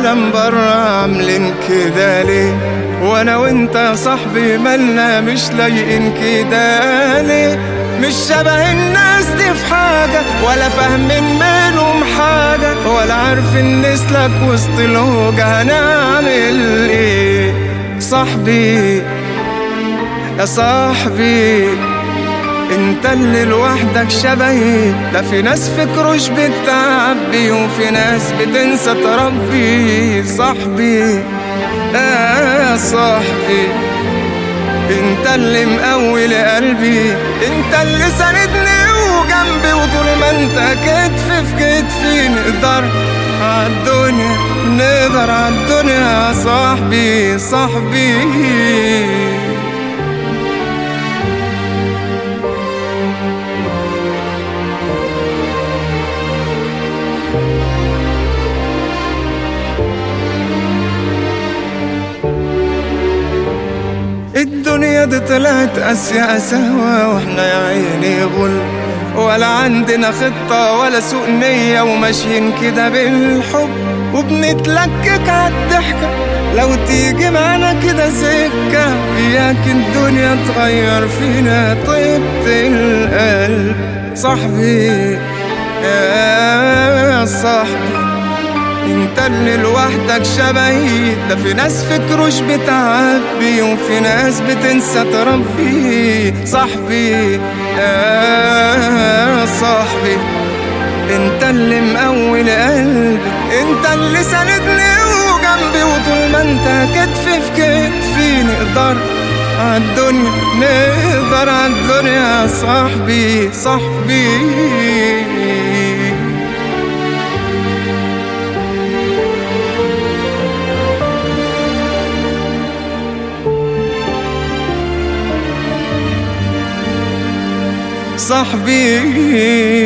العالم برا عاملين كده ليه وانا وانت يا صاحبي مالنا مش لايقين كده ليه مش شبه الناس دي في حاجة ولا فاهمين منهم حاجة ولا عارفين نسلك وسط الهوجة هنعمل ايه صاحبي يا صاحبي انت اللي لوحدك شبهي ده في ناس فكروش بتعبي وفي ناس بتنسى تربي صاحبي يا صاحبي انت اللي مقوي قلبي انت اللي ساندني وجنبي وطول ما انت كتف في كتفي نقدر عالدنيا نقدر عالدنيا يا صاحبي صاحبي الدنيا دي طلعت قاسية قساوة واحنا يا عيني غل ولا عندنا خطة ولا سوء نية وماشيين كده بالحب وبنتلكك عالضحكة لو تيجي معانا كده سكة إياك الدنيا تغير فينا طيبة القلب صاحبي يا صاحبي انت اللي لوحدك شبهي ده في ناس فكروش بتعبي وفي ناس بتنسى تربي صاحبي يا صاحبي انت اللي مقوي قلبي انت اللي ساندني وجنبي وطول ما انت كتف في كتفي نقدر عالدنيا نقدر عالدنيا يا صاحبي صاحبي صاحبي